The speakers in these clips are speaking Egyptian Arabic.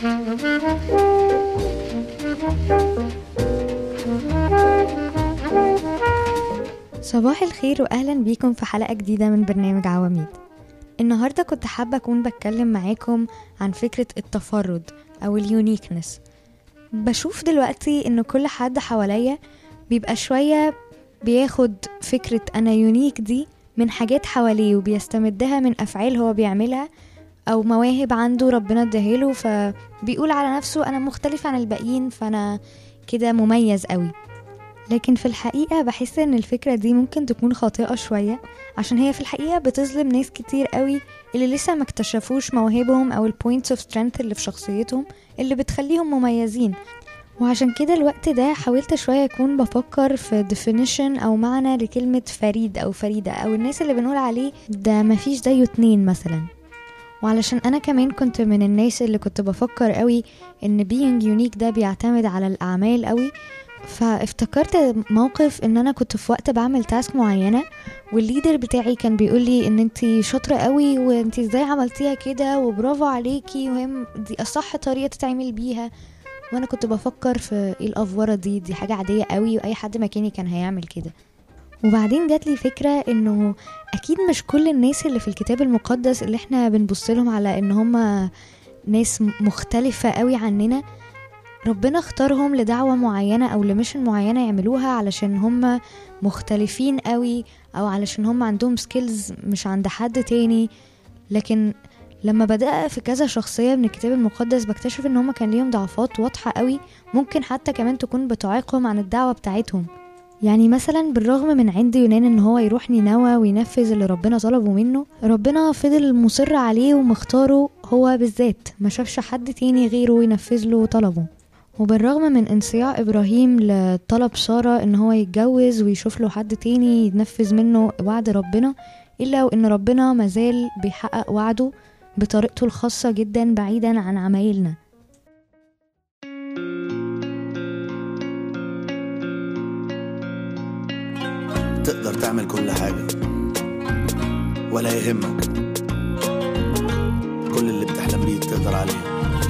صباح الخير واهلا بيكم في حلقه جديده من برنامج عواميد النهارده كنت حابه اكون بتكلم معاكم عن فكره التفرد او اليونيكنس بشوف دلوقتي ان كل حد حواليا بيبقى شويه بياخد فكره انا يونيك دي من حاجات حواليه وبيستمدها من افعال هو بيعملها او مواهب عنده ربنا اداهاله فبيقول على نفسه انا مختلف عن الباقيين فانا كده مميز قوي لكن في الحقيقة بحس ان الفكرة دي ممكن تكون خاطئة شوية عشان هي في الحقيقة بتظلم ناس كتير قوي اللي لسه ما اكتشفوش مواهبهم او البوينتس اوف سترينث اللي في شخصيتهم اللي بتخليهم مميزين وعشان كده الوقت ده حاولت شوية أكون بفكر في definition أو معنى لكلمة فريد أو فريدة أو الناس اللي بنقول عليه ده مفيش زيه اتنين مثلا وعلشان أنا كمان كنت من الناس اللي كنت بفكر قوي إن being unique ده بيعتمد على الأعمال قوي فافتكرت موقف ان انا كنت في وقت بعمل تاسك معينه والليدر بتاعي كان بيقول لي ان انت شاطره قوي وانت ازاي عملتيها كده وبرافو عليكي وهم دي اصح طريقه تتعمل بيها وانا كنت بفكر في ايه الافوره دي دي حاجه عاديه قوي واي حد مكاني كان هيعمل كده وبعدين جات لي فكره انه اكيد مش كل الناس اللي في الكتاب المقدس اللي احنا بنبص لهم على ان هم ناس مختلفه قوي عننا ربنا اختارهم لدعوة معينة أو لميشن معينة يعملوها علشان هم مختلفين قوي أو علشان هم عندهم سكيلز مش عند حد تاني لكن لما بدأ في كذا شخصية من الكتاب المقدس بكتشف ان هم كان ليهم ضعفات واضحة قوي ممكن حتى كمان تكون بتعيقهم عن الدعوة بتاعتهم يعني مثلا بالرغم من عند يونان ان هو يروح نينوى وينفذ اللي ربنا طلبه منه ربنا فضل مصر عليه ومختاره هو بالذات ما شافش حد تاني غيره ينفذ له طلبه وبالرغم من انصياع ابراهيم لطلب ساره ان هو يتجوز ويشوف له حد تاني ينفذ منه وعد ربنا الا وان ربنا مازال بيحقق وعده بطريقته الخاصه جدا بعيدا عن عمايلنا تقدر تعمل كل حاجة ولا يهمك كل اللي بتحلم بيه تقدر عليه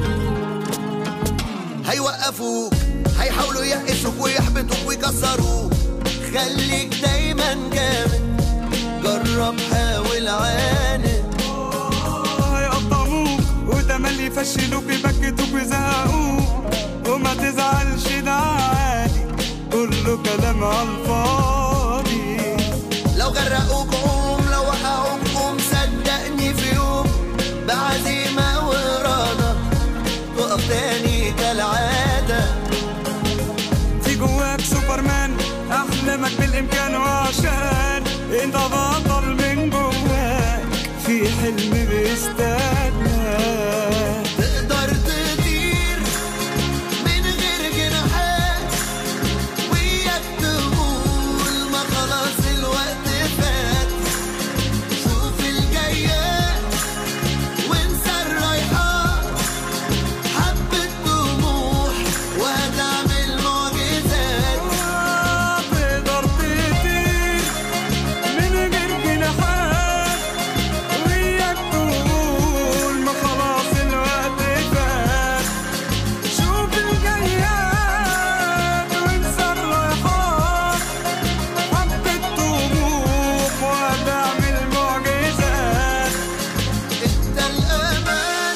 هيوقفوك هيحاولوا يقسوك ويحبطوك ويكسروك خليك دايما جامد جرب حاول عاند هيقطعوك وتملي يفشلوك يبكتوك ويزهقوك وما تزعلش ده عادي كله كلام على الفاضي لو غرقوك قوم لو وقعوك قوم صدقني في يوم بعزيمة وإرادة تقف تاني كالعادة في جواك سوبرمان احلامك بالامكان وعشان انت بطل من جواك في حلم بيستناك تقدر تطير من غير جناحات وياك تقول ما خلاص الوقت فات شوف الجايات وانسى الرايحات حبة طموح وهتعمل معجزات تقدر تطير من غير جناحات وياك تقول ما خلاص الوقت فات شوف الجياد وانسى الرايحات حبة طموح وهتعمل معجزات انت الأمان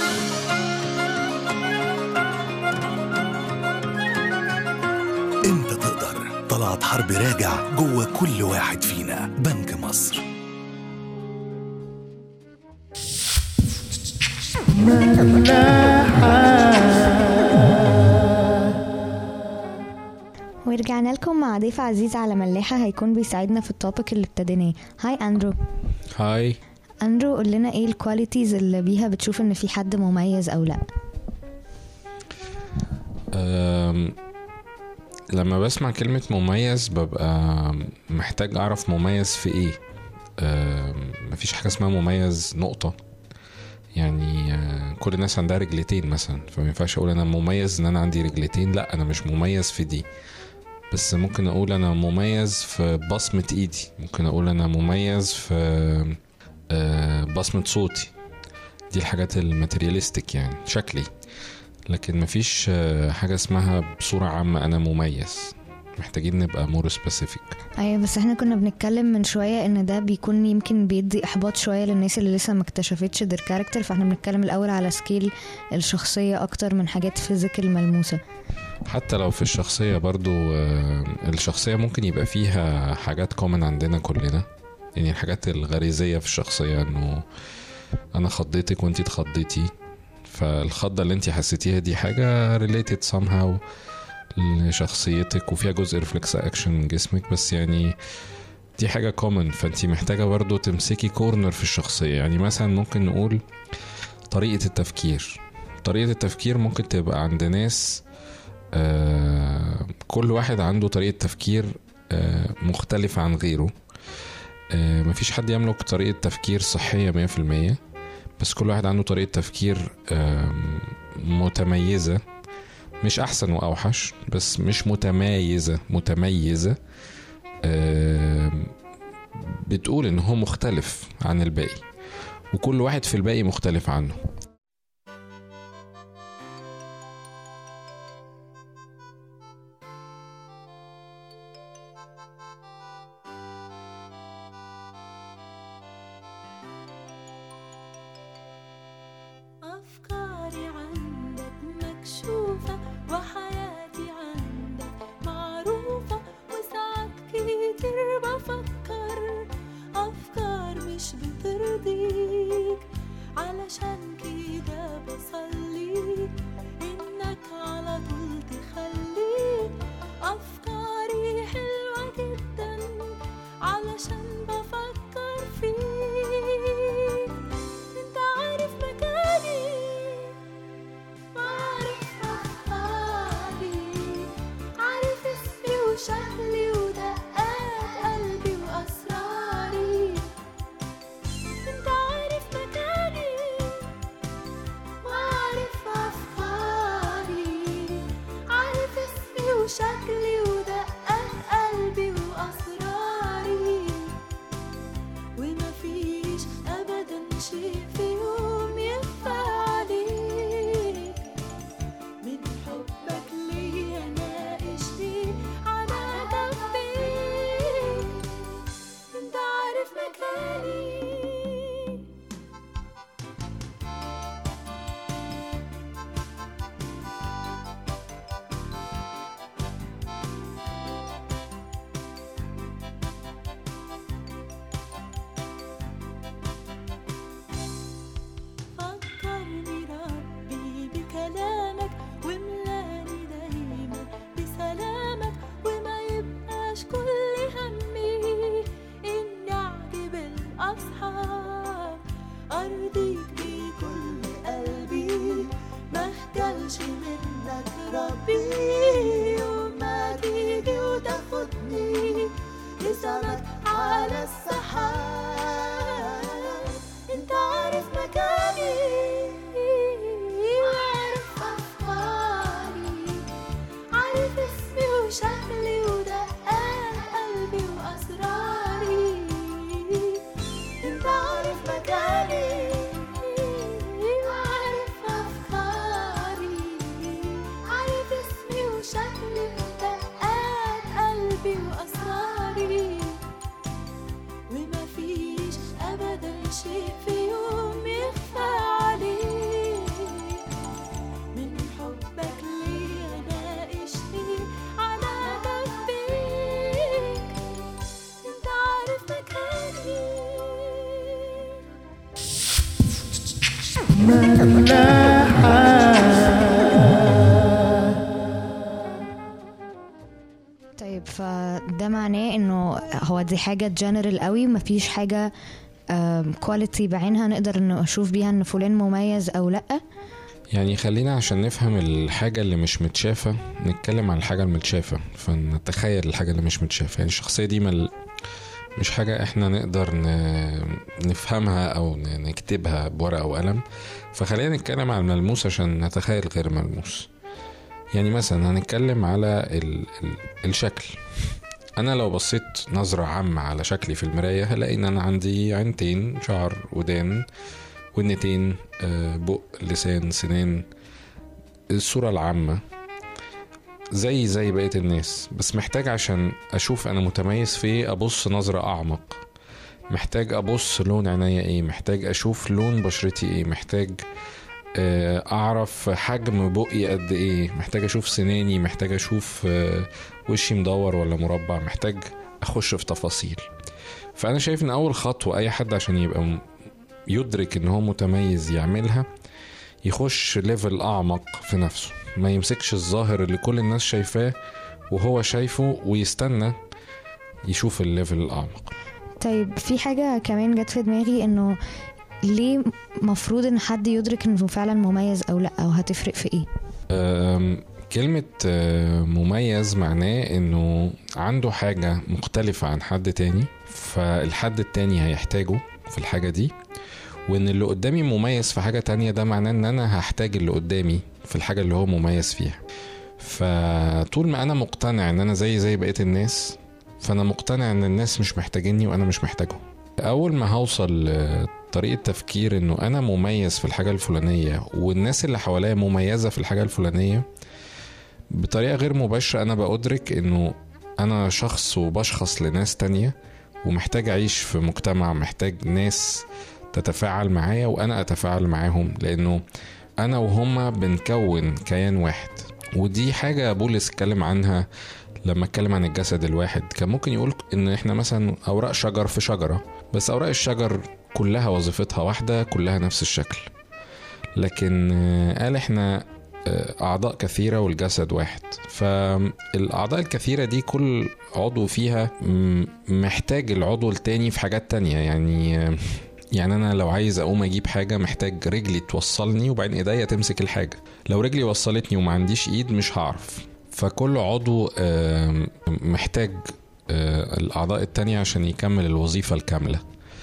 انت تقدر طلعت حرب راجع جوه كل واحد فينا بنك مصر ورجعنا لكم مع ضيف عزيز على ملاحة هيكون بيساعدنا في التوبيك اللي ابتديناه هاي اندرو هاي اندرو قول لنا ايه الكواليتيز اللي بيها بتشوف ان في حد مميز او لا أم، لما بسمع كلمة مميز ببقى محتاج أعرف مميز في إيه أم، مفيش حاجة اسمها مميز نقطة يعني آه، كل الناس عندها رجلتين مثلا فما ينفعش أقول أنا مميز إن أنا عندي رجلتين لأ أنا مش مميز في دي بس ممكن أقول أنا مميز في بصمة إيدي ممكن أقول أنا مميز في آه، بصمة صوتي دي الحاجات الماتيرياليستيك يعني شكلي لكن مفيش آه، حاجة اسمها بصورة عامة أنا مميز محتاجين نبقى مور سبيسيفيك ايوه بس احنا كنا بنتكلم من شويه ان ده بيكون يمكن بيدي احباط شويه للناس اللي لسه ما اكتشفتش دير كاركتر فاحنا بنتكلم الاول على سكيل الشخصيه اكتر من حاجات فيزيكال ملموسه حتى لو في الشخصية برضو آه، الشخصية ممكن يبقى فيها حاجات كومن عندنا كلنا يعني الحاجات الغريزية في الشخصية انه انا خضيتك وانتي اتخضيتي فالخضة اللي انتي حسيتيها دي حاجة related somehow لشخصيتك وفيها جزء ريفلكس اكشن من جسمك بس يعني دي حاجة كومن فانتي محتاجة برضو تمسكي كورنر في الشخصية يعني مثلا ممكن نقول طريقة التفكير طريقة التفكير ممكن تبقى عند ناس آه، كل واحد عنده طريقة تفكير آه، مختلفة عن غيره آه، مفيش حد يملك طريقة تفكير صحية مية في المية بس كل واحد عنده طريقة تفكير آم، متميزة مش أحسن وأوحش بس مش متميزة متميزة آم، بتقول إن هو مختلف عن الباقي وكل واحد في الباقي مختلف عنه أفكاري عندك مكشوفة وحياتي عندك معروفة وساعات كتير بفكر أفكار مش بترضيك علشان كده بصلي إنك على طول تخليك أفكاري حلوة جدا علشان بفكر فيك انت عارف مكاني وعارف أفكاري عارف اسمي وشكلي ودقات قلبي وأسراري انت عارف مكاني وعارف أفكاري عارف اسمي وشكلي ودقات قلبي وأسراري وما فيش ابدا شيء في يوم يخفى عليك من حبك ليا ناقشني على جنبيك انت عارف مكاني فكرني ربي بكلامك وملاني دايما بسلامك وما يبقاش كل همي اني اعجب الاصحاب ارضيك بكل قلبي ما اخجلش منك ربي وما تيجي وتاخدني لسمك على السحاب انت عارف مكاني وعارف افكاري عارف اسمي وشكلي ودقات قلبي واسراري انت عارف مكاني وعارف افكاري عارف اسمي وشكلي ودقات قلبي واسراري وما فيش ابدا شيء في يوم يخفى عليك من حبك ليا ناقشني على جنبيك انت عارف مكاني طيب فده معناه انه هو دي حاجه جنرال قوي مفيش حاجه كواليتي بعينها نقدر انه اشوف بيها ان فلان مميز او لا يعني خلينا عشان نفهم الحاجة اللي مش متشافة نتكلم عن الحاجة المتشافة فنتخيل الحاجة اللي مش متشافة يعني الشخصية دي مل مش حاجة احنا نقدر ن... نفهمها او ن- نكتبها بورقة او قلم فخلينا نتكلم عن الملموس عشان نتخيل غير ملموس يعني مثلا هنتكلم على ال... ال... الشكل انا لو بصيت نظرة عامة على شكلي في المراية هلاقي ان انا عندي عينتين شعر ودان ودنتين آه، بق لسان سنان الصورة العامة زي زي بقية الناس بس محتاج عشان أشوف أنا متميز في إيه أبص نظرة أعمق محتاج أبص لون عينيا إيه محتاج أشوف لون بشرتي إيه محتاج آه، أعرف حجم بقي قد إيه محتاج أشوف سناني محتاج أشوف آه، وشي مدور ولا مربع محتاج أخش في تفاصيل فأنا شايف إن أول خطوة أي حد عشان يبقى م- يدرك إن هو متميز يعملها يخش ليفل أعمق في نفسه ما يمسكش الظاهر اللي كل الناس شايفاه وهو شايفه ويستنى يشوف الليفل الأعمق طيب في حاجة كمان جت في دماغي انه ليه مفروض ان حد يدرك انه فعلا مميز او لا او هتفرق في ايه أم، كلمة أه، مميز معناه انه عنده حاجة مختلفة عن حد تاني فالحد التاني هيحتاجه في الحاجة دي وان اللي قدامي مميز في حاجة تانية ده معناه ان انا هحتاج اللي قدامي في الحاجة اللي هو مميز فيها فطول ما انا مقتنع ان انا زي زي بقية الناس فانا مقتنع ان الناس مش محتاجيني وانا مش محتاجهم اول ما هوصل طريقة تفكير انه انا مميز في الحاجة الفلانية والناس اللي حواليا مميزة في الحاجة الفلانية بطريقة غير مباشرة انا بأدرك انه انا شخص وبشخص لناس تانية ومحتاج اعيش في مجتمع محتاج ناس تتفاعل معايا وانا اتفاعل معاهم لانه انا وهما بنكون كيان واحد ودي حاجة بولس اتكلم عنها لما اتكلم عن الجسد الواحد كان ممكن يقول ان احنا مثلا اوراق شجر في شجرة بس اوراق الشجر كلها وظيفتها واحدة كلها نفس الشكل لكن آه، قال احنا آه، اعضاء كثيرة والجسد واحد فالاعضاء الكثيرة دي كل عضو فيها م- محتاج العضو التاني في حاجات تانية يعني آه، يعني انا لو عايز اقوم اجيب حاجه محتاج رجلي توصلني وبعدين ايديا تمسك الحاجه لو رجلي وصلتني وما عنديش ايد مش هعرف فكل عضو آم، محتاج آه، الاعضاء التانية عشان يكمل الوظيفه الكامله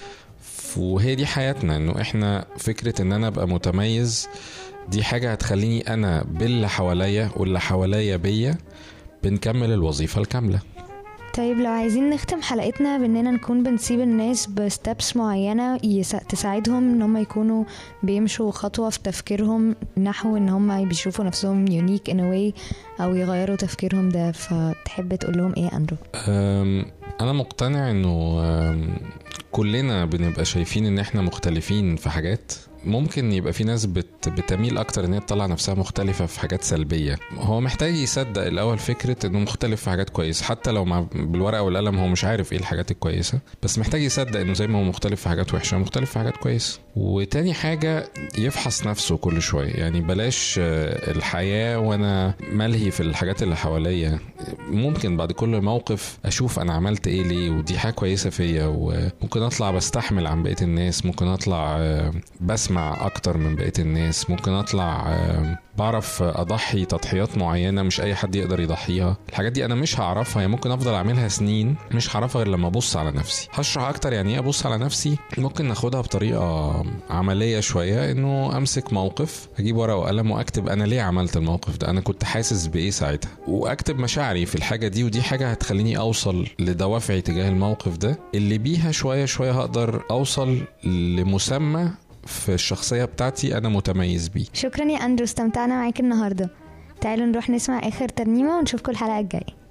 ف- وهي دي حياتنا انه احنا فكره ان انا ابقى متميز دي حاجه هتخليني انا باللي حواليا واللي حواليا بيا بنكمل الوظيفه الكامله طيب لو عايزين نختم حلقتنا باننا نكون بنسيب الناس بستبس معينة يس- تساعدهم ان هم يكونوا بيمشوا خطوة في تفكيرهم نحو ان هم بيشوفوا نفسهم يونيك in a way او يغيروا تفكيرهم ده فتحب تقول لهم ايه اندرو أم، انا مقتنع انه أم، كلنا بنبقى شايفين ان احنا مختلفين في حاجات ممكن يبقى في ناس بت بتميل اكتر ان هي تطلع نفسها مختلفه في حاجات سلبيه هو محتاج يصدق الاول فكره انه مختلف في حاجات كويسه حتى لو مع بالورقه والقلم هو مش عارف ايه الحاجات الكويسه بس محتاج يصدق انه زي ما هو مختلف في حاجات وحشه مختلف في حاجات كويسه وتاني حاجه يفحص نفسه كل شويه يعني بلاش آه، الحياه وانا ملهي في الحاجات اللي حواليا ممكن بعد كل موقف اشوف انا عملت ايه ليه ودي حاجه كويسه فيا وممكن اطلع بستحمل عن بقيه الناس ممكن اطلع آه، بسمع اكتر من بقيه الناس ممكن اطلع آه، بعرف اضحي تضحيات معينه مش اي حد يقدر يضحيها الحاجات دي انا مش هعرفها يعني ممكن افضل اعملها سنين مش هعرفها غير لما ابص على نفسي هشرح اكتر يعني ايه ابص على نفسي ممكن ناخدها بطريقه عمليه شويه انه امسك موقف اجيب ورقه وقلم واكتب انا ليه عملت الموقف ده انا كنت حاسس بايه ساعتها واكتب مشاعري في الحاجه دي ودي حاجه هتخليني اوصل لدوافعي تجاه الموقف ده اللي بيها شويه شويه هقدر اوصل لمسمى في الشخصيه بتاعتي انا متميز بيه شكرا يا اندرو استمتعنا معاك النهاردة تعالوا نروح نسمع اخر ترنيمة ونشوفكم الحلقة الجاية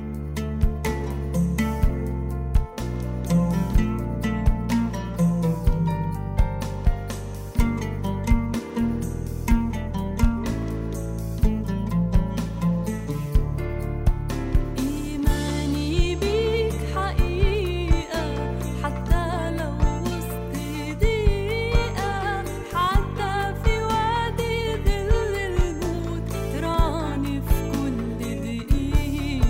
إيماني بيك حقيقة حتى لو وسط ضيقة حتى في وادي ظل الموت تراني في كل دقيقة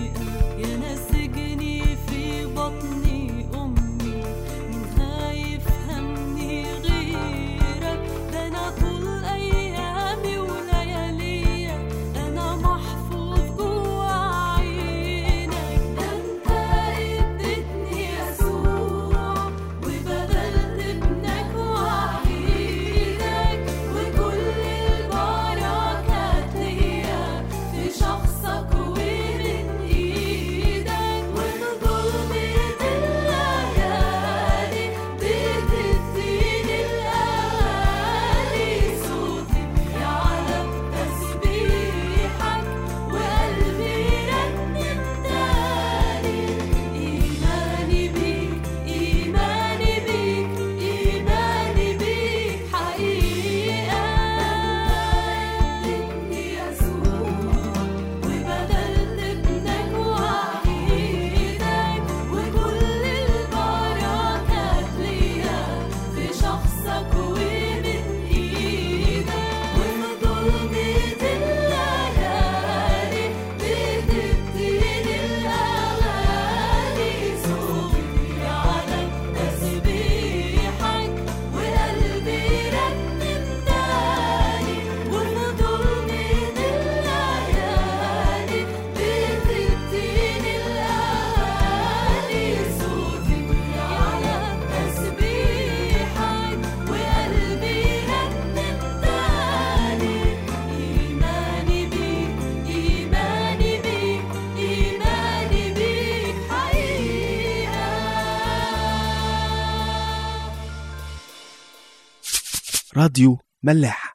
راديو ملاح